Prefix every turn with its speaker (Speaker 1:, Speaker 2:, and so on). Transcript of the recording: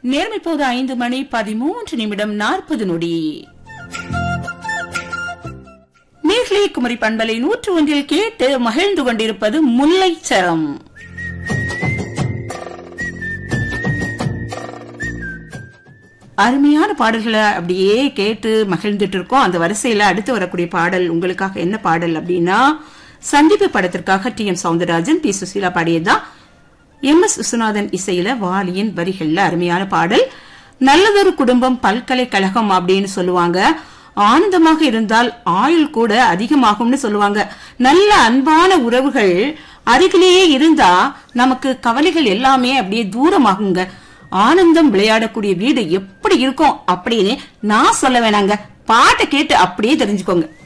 Speaker 1: நேரம் இப்போது ஐந்து மணி பதிமூன்று நிமிடம் நாற்பது நொடி மேகலை குமரி பண்பலை நூற்று ஒன்றில் கேட்டு மகிழ்ந்து கொண்டிருப்பது முல்லைச்சரம் அருமையான பாடல்களை அப்படியே கேட்டு மகிழ்ந்துட்டு இருக்கோம் அந்த வரிசையில அடுத்து வரக்கூடிய பாடல் உங்களுக்காக என்ன பாடல் அப்படின்னா சந்திப்பு படத்திற்காக T M Soundararajan P Susheela பாடியதுதான் எம் எஸ் விஸ்வநாதன் இசையில வாலியின் வரிகள்ல அருமையான பாடல் நல்லதொரு குடும்பம் பல்கலைக்கழகம் அப்படின்னு சொல்லுவாங்க ஆனந்தமாக இருந்தால் ஆயுள் கூட அதிகமாகும்னு சொல்லுவாங்க நல்ல அன்பான உறவுகள் அருகிலேயே இருந்தா நமக்கு கவலைகள் எல்லாமே அப்படியே தூரமாகுங்க ஆனந்தம் விளையாடக்கூடிய வீடு எப்படி இருக்கும் அப்படின்னு நான் சொல்ல வேணாங்க பாட்டை கேட்டு அப்படியே தெரிஞ்சுக்கோங்க